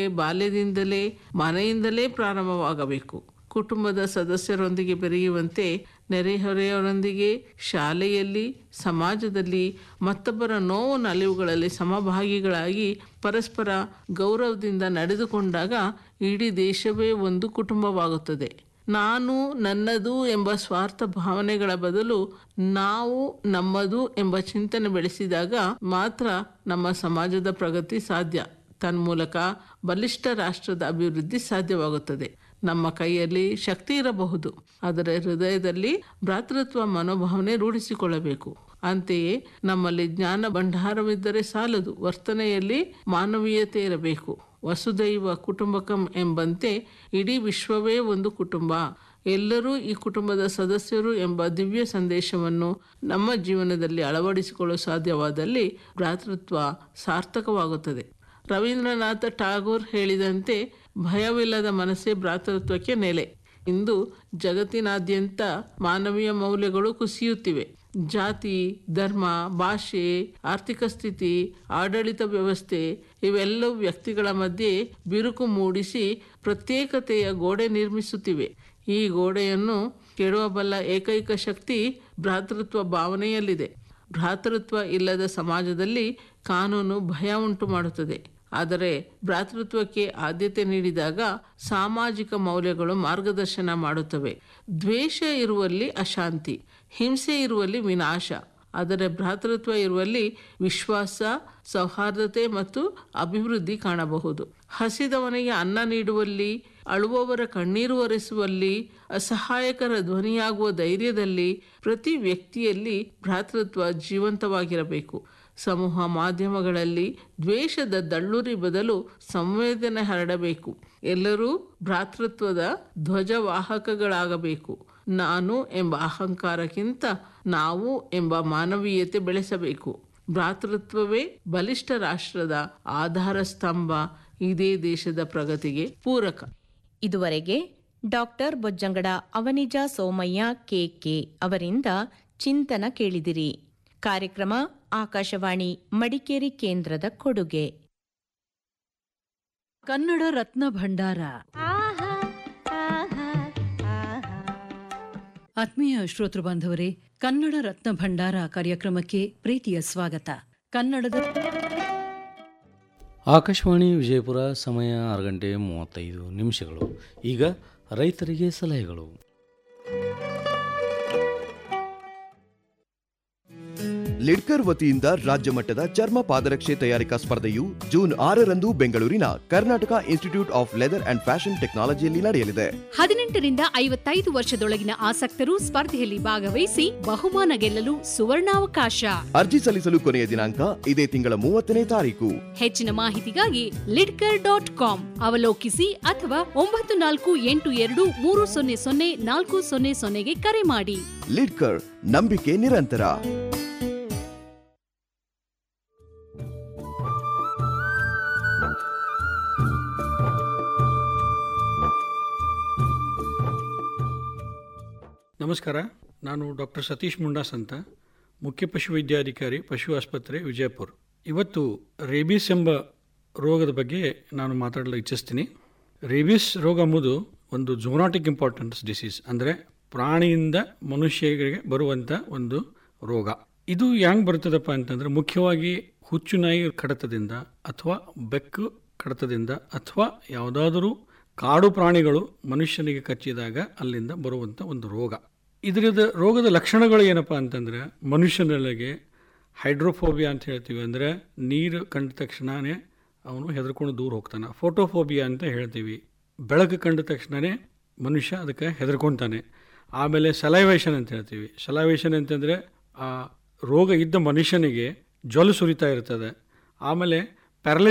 ಬಾಲ್ಯದಿಂದಲೇ ಮನೆಯಿಂದಲೇ ಪ್ರಾರಂಭವಾಗಬೇಕು ಕುಟುಂಬದ ಸದಸ್ಯರೊಂದಿಗೆ ಬೆರೆಯುವಂತೆ ನೆರೆಹೊರೆಯವರೊಂದಿಗೆ ಶಾಲೆಯಲ್ಲಿ ಸಮಾಜದಲ್ಲಿ ಮತ್ತೊಬ್ಬರ ನೋವು ನಲಿವುಗಳಲ್ಲಿ ಸಮಭಾಗಿಗಳಾಗಿ ಪರಸ್ಪರ ಗೌರವದಿಂದ ನಡೆದುಕೊಂಡಾಗ ಇಡೀ ದೇಶವೇ ಒಂದು ಕುಟುಂಬವಾಗುತ್ತದೆ ನಾನು ನನ್ನದು ಎಂಬ ಸ್ವಾರ್ಥ ಭಾವನೆಗಳ ಬದಲು ನಾವು ನಮ್ಮದು ಎಂಬ ಚಿಂತನೆ ಬೆಳೆಸಿದಾಗ ಮಾತ್ರ ನಮ್ಮ ಸಮಾಜದ ಪ್ರಗತಿ ಸಾಧ್ಯ ತನ್ಮೂಲಕ ಬಲಿಷ್ಠ ರಾಷ್ಟ್ರದ ಅಭಿವೃದ್ಧಿ ಸಾಧ್ಯವಾಗುತ್ತದೆ ನಮ್ಮ ಕೈಯಲ್ಲಿ ಶಕ್ತಿ ಇರಬಹುದು ಆದರೆ ಹೃದಯದಲ್ಲಿ ಭ್ರಾತೃತ್ವ ಮನೋಭಾವನೆ ರೂಢಿಸಿಕೊಳ್ಳಬೇಕು ಅಂತೆಯೇ ನಮ್ಮಲ್ಲಿ ಜ್ಞಾನ ಭಂಡಾರವಿದ್ದರೆ ಸಾಲದು ವರ್ತನೆಯಲ್ಲಿ ಮಾನವೀಯತೆ ಇರಬೇಕು ವಸುದೈವ ಕುಟುಂಬಕಂ ಎಂಬಂತೆ ಇಡೀ ವಿಶ್ವವೇ ಒಂದು ಕುಟುಂಬ ಎಲ್ಲರೂ ಈ ಕುಟುಂಬದ ಸದಸ್ಯರು ಎಂಬ ದಿವ್ಯ ಸಂದೇಶವನ್ನು ನಮ್ಮ ಜೀವನದಲ್ಲಿ ಅಳವಡಿಸಿಕೊಳ್ಳಲು ಸಾಧ್ಯವಾದಲ್ಲಿ ಭ್ರಾತೃತ್ವ ಸಾರ್ಥಕವಾಗುತ್ತದೆ ರವೀಂದ್ರನಾಥ ಟಾಗೋರ್ ಹೇಳಿದಂತೆ ಭಯವಿಲ್ಲದ ಮನಸ್ಸೇ ಭ್ರಾತೃತ್ವಕ್ಕೆ ನೆಲೆ ಇಂದು ಜಗತ್ತಿನಾದ್ಯಂತ ಮಾನವೀಯ ಮೌಲ್ಯಗಳು ಕುಸಿಯುತ್ತಿವೆ ಜಾತಿ ಧರ್ಮ ಭಾಷೆ ಆರ್ಥಿಕ ಸ್ಥಿತಿ ಆಡಳಿತ ವ್ಯವಸ್ಥೆ ಇವೆಲ್ಲವೂ ವ್ಯಕ್ತಿಗಳ ಮಧ್ಯೆ ಬಿರುಕು ಮೂಡಿಸಿ ಪ್ರತ್ಯೇಕತೆಯ ಗೋಡೆ ನಿರ್ಮಿಸುತ್ತಿವೆ ಈ ಗೋಡೆಯನ್ನು ಕೆಡವಬಲ್ಲ ಏಕೈಕ ಶಕ್ತಿ ಭ್ರಾತೃತ್ವ ಭಾವನೆಯಲ್ಲಿದೆ ಭ್ರಾತೃತ್ವ ಇಲ್ಲದ ಸಮಾಜದಲ್ಲಿ ಕಾನೂನು ಭಯ ಉಂಟು ಮಾಡುತ್ತದೆ ಆದರೆ ಭ್ರಾತೃತ್ವಕ್ಕೆ ಆದ್ಯತೆ ನೀಡಿದಾಗ ಸಾಮಾಜಿಕ ಮೌಲ್ಯಗಳು ಮಾರ್ಗದರ್ಶನ ಮಾಡುತ್ತವೆ ದ್ವೇಷ ಇರುವಲ್ಲಿ ಅಶಾಂತಿ ಹಿಂಸೆ ಇರುವಲ್ಲಿ ವಿನಾಶ ಆದರೆ ಭ್ರಾತೃತ್ವ ಇರುವಲ್ಲಿ ವಿಶ್ವಾಸ ಸೌಹಾರ್ದತೆ ಮತ್ತು ಅಭಿವೃದ್ಧಿ ಕಾಣಬಹುದು ಹಸಿದವನಿಗೆ ಅನ್ನ ನೀಡುವಲ್ಲಿ ಅಳುವವರ ಕಣ್ಣೀರು ಒರೆಸುವಲ್ಲಿ ಅಸಹಾಯಕರ ಧ್ವನಿಯಾಗುವ ಧೈರ್ಯದಲ್ಲಿ ಪ್ರತಿ ವ್ಯಕ್ತಿಯಲ್ಲಿ ಭ್ರಾತೃತ್ವ ಜೀವಂತವಾಗಿರಬೇಕು ಸಮೂಹ ಮಾಧ್ಯಮಗಳಲ್ಲಿ ದ್ವೇಷದ ದಳ್ಳುರಿ ಬದಲು ಸಂವೇದನೆ ಹರಡಬೇಕು ಎಲ್ಲರೂ ಭ್ರಾತೃತ್ವದ ಧ್ವಜವಾಹಕಗಳಾಗಬೇಕು ನಾನು ಎಂಬ ಅಹಂಕಾರಕ್ಕಿಂತ ನಾವು ಎಂಬ ಮಾನವೀಯತೆ ಬೆಳೆಸಬೇಕು ಭ್ರಾತೃತ್ವವೇ ಬಲಿಷ್ಠ ರಾಷ್ಟ್ರದ ಆಧಾರ ಸ್ತಂಭ ಇದೇ ದೇಶದ ಪ್ರಗತಿಗೆ ಪೂರಕ ಇದುವರೆಗೆ ಡಾಕ್ಟರ್ ಬೊಜ್ಜಂಗಡ ಅವನಿಜ ಸೋಮಯ್ಯ ಕೆಕೆ ಅವರಿಂದ ಚಿಂತನ ಕೇಳಿದಿರಿ ಕಾರ್ಯಕ್ರಮ ಆಕಾಶವಾಣಿ ಮಡಿಕೇರಿ ಕೇಂದ್ರದ ಕೊಡುಗೆ ಕನ್ನಡ ರತ್ನ ಭಂಡಾರ ಆತ್ಮೀಯ ಶ್ರೋತೃ ಬಾಂಧವರೇ ಕನ್ನಡ ರತ್ನ ಭಂಡಾರ ಕಾರ್ಯಕ್ರಮಕ್ಕೆ ಪ್ರೀತಿಯ ಸ್ವಾಗತ ಕನ್ನಡದ ಆಕಾಶವಾಣಿ ವಿಜಯಪುರ ಸಮಯ ಆರು ಗಂಟೆ ಮೂವತ್ತೈದು ನಿಮಿಷಗಳು ಈಗ ರೈತರಿಗೆ ಸಲಹೆಗಳು ಲಿಡ್ಕರ್ ವತಿಯಿಂದ ರಾಜ್ಯ ಮಟ್ಟದ ಚರ್ಮ ಪಾದರಕ್ಷೆ ತಯಾರಿಕಾ ಸ್ಪರ್ಧೆಯು ಜೂನ್ ಆರರಂದು ಬೆಂಗಳೂರಿನ Karnataka institute of leather and fashion ಟೆಕ್ನಾಲಜಿಯಲ್ಲಿ ನಡೆಯಲಿದೆ ಹದಿನೆಂಟರಿಂದ ಐವತ್ತೈದು ವರ್ಷದೊಳಗಿನ ಆಸಕ್ತರು ಸ್ಪರ್ಧೆಯಲ್ಲಿ ಭಾಗವಹಿಸಿ ಬಹುಮಾನ ಗೆಲ್ಲಲು ಸುವರ್ಣಾವಕಾಶ ಅರ್ಜಿ ಸಲ್ಲಿಸಲು ಕೊನೆಯ ದಿನಾಂಕ ಇದೇ ತಿಂಗಳ ಮೂವತ್ತನೇ ತಾರೀಕು ಹೆಚ್ಚಿನ ಮಾಹಿತಿಗಾಗಿ ಲಿಡ್ಕರ್ ಡಾಟ್ ಕಾಮ್ ಅವಲೋಕಿಸಿ ಅಥವಾ ಒಂಬತ್ತು ನಾಲ್ಕು ಎಂಟು ಎರಡು ಮೂರು ಸೊನ್ನೆ ಸೊನ್ನೆ ನಾಲ್ಕು ಸೊನ್ನೆ ಸೊನ್ನೆಗೆ ಕರೆ ಮಾಡಿ ಲಿಡ್ಕರ್ ನಂಬಿಕೆ ನಿರಂತರ ನಮಸ್ಕಾರ ನಾನು ಡಾಕ್ಟರ್ ಸತೀಶ್ ಮುಂಡಾಸ್ ಅಂತ ಮುಖ್ಯ ಪಶುವೈದ್ಯಾಧಿಕಾರಿ ಪಶು ಆಸ್ಪತ್ರೆ ವಿಜಯಪುರ ಇವತ್ತು ರೇಬೀಸ್ ಎಂಬ ರೋಗದ ಬಗ್ಗೆ ನಾನು ಮಾತಾಡಲು ಇಚ್ಛಿಸ್ತೀನಿ ರೇಬೀಸ್ ರೋಗ ಎಂಬುದು ಒಂದು ಜೋನಾಟಿಕ್ ಇಂಪಾರ್ಟೆನ್ಸ್ ಡಿಸೀಸ್ ಅಂದರೆ ಪ್ರಾಣಿಯಿಂದ ಮನುಷ್ಯರಿಗೆ ಬರುವಂಥ ಒಂದು ರೋಗ ಇದು ಹೆಂಗೆ ಬರ್ತದಪ್ಪ ಅಂತಂದರೆ ಮುಖ್ಯವಾಗಿ ಹುಚ್ಚುನಾಯಿ ಕಡತದಿಂದ ಅಥವಾ ಬೆಕ್ಕು ಕಡತದಿಂದ ಅಥವಾ ಯಾವುದಾದರೂ ಕಾಡು ಪ್ರಾಣಿಗಳು ಮನುಷ್ಯನಿಗೆ ಕಚ್ಚಿದಾಗ ಅಲ್ಲಿಂದ ಬರುವಂಥ ಒಂದು ರೋಗ ಇದರದ ರೋಗದ ಲಕ್ಷಣಗಳು ಏನಪ್ಪ ಅಂತಂದರೆ ಮನುಷ್ಯನೊಳಗೆ ಹೈಡ್ರೋಫೋಬಿಯಾ ಅಂತ ಹೇಳ್ತೀವಿ ಅಂದರೆ ನೀರು ಕಂಡ ತಕ್ಷಣವೇ ಅವನು ಹೆದರ್ಕೊಂಡು ದೂರ ಹೋಗ್ತಾನೆ ಫೋಟೋಫೋಬಿಯಾ ಅಂತ ಹೇಳ್ತೀವಿ ಬೆಳಕು ಕಂಡ ತಕ್ಷಣವೇ ಮನುಷ್ಯ ಅದಕ್ಕೆ ಹೆದರ್ಕೊತಾನೆ ಆಮೇಲೆ ಸಲೈವೇಷನ್ ಅಂತ ಹೇಳ್ತೀವಿ ಸಲೈವೇಷನ್ ಅಂತಂದರೆ ಆ ರೋಗ ಇದ್ದ ಮನುಷ್ಯನಿಗೆ ಜ್ವಲು ಸುರಿತಾ ಇರ್ತದೆ ಆಮೇಲೆ ಪ್ಯಾರಲೈಸ್